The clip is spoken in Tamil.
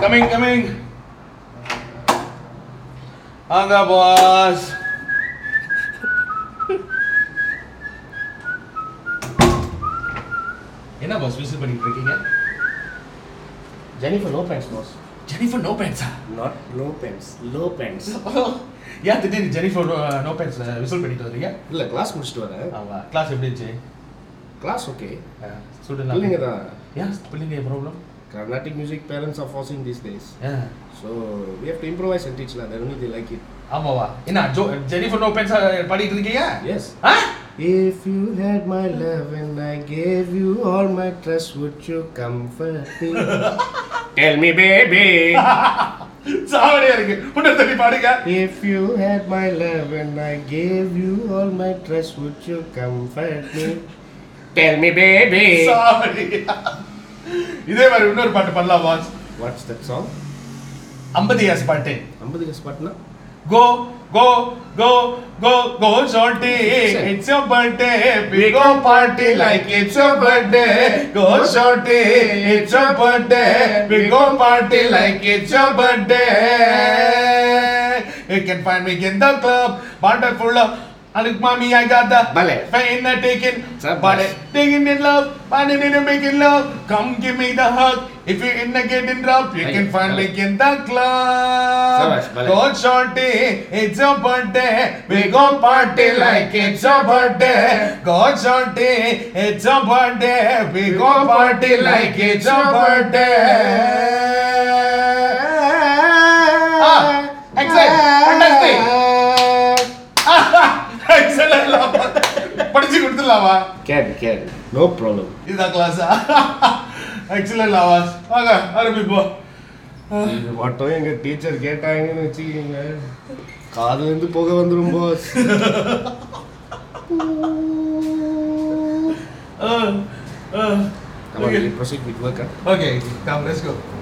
கமிங் கமிங் வாங்க பாஸ் என்ன பாஸ் விசில் பண்ணிட்டு இருக்கீங்க Jennifer low pants boss Jennifer no பேண்ட்ஸா not low pants low pants ஏன் திடீர்னு ஜெனிஃபர் நோ பேண்ட்ஸ் விசில் பண்ணிட்டு வரீங்க இல்லை கிளாஸ் முடிச்சுட்டு வரேன் ஆமா கிளாஸ் எப்படி இருந்துச்சு கிளாஸ் ஓகே ஸ்டூடெண்ட் பிள்ளைங்க தான் ஏன் பிள்ளைங்க problem Carnatic music parents are forcing these days ஏன் so we have to improvise and teach lah. They only they like it. ஆமாவா என்ன ஜோ ஜெனிஃபர் நோ பேண்ட்ஸ் பண்ணிட்டு இருக்கீங்க Yes. Ah If you had my love and I gave you all my trust, would you comfort me? Tell me, baby. சாவடியா இருக்கு முன்ன தள்ளி பாடுங்க If you had my love and I gave you all my trust, would you comfort me? Tell me, baby. சாவடியா இதே மாதிரி இன்னொரு பாட்டு பண்ணலாம் பாஸ் What's that song? ஐம்பதியாஸ் பாட்டு ஐம்பது கஸ் பாட்டுனா go go go go go shorty it's your birthday we go party like it's your birthday go shorty it's your birthday we go party like it's your birthday You can find me in the club, bottle full of Alik mommy, I got the Ballet. Pain taking, Sabash. ballet, taking in love, finding in making love. Come give me the hug. If you're in a getting rough, you Thank can you. find me Ballet. in the club. Sabash, ballet. Go shorty, it's your birthday. We go party like it's your birthday. Go shorty, it's your birthday. We go party like it's your birthday. Ah, excellent, fantastic. Excellent, lava. படிச்சு கொடுத்துடலாமா Can, can. No problem. இதுதான் கிளாஸா எக்ஸலன்ட் லாவாஸ் வாங்க ஆரம்பிப்போம் இது மட்டும் எங்க டீச்சர் கேட்டாங்கன்னு வச்சுக்கீங்க காதுல இருந்து போக வந்துரும் boss Uh, uh, Come on, okay. we'll proceed with work. huh? Okay, come, let's go.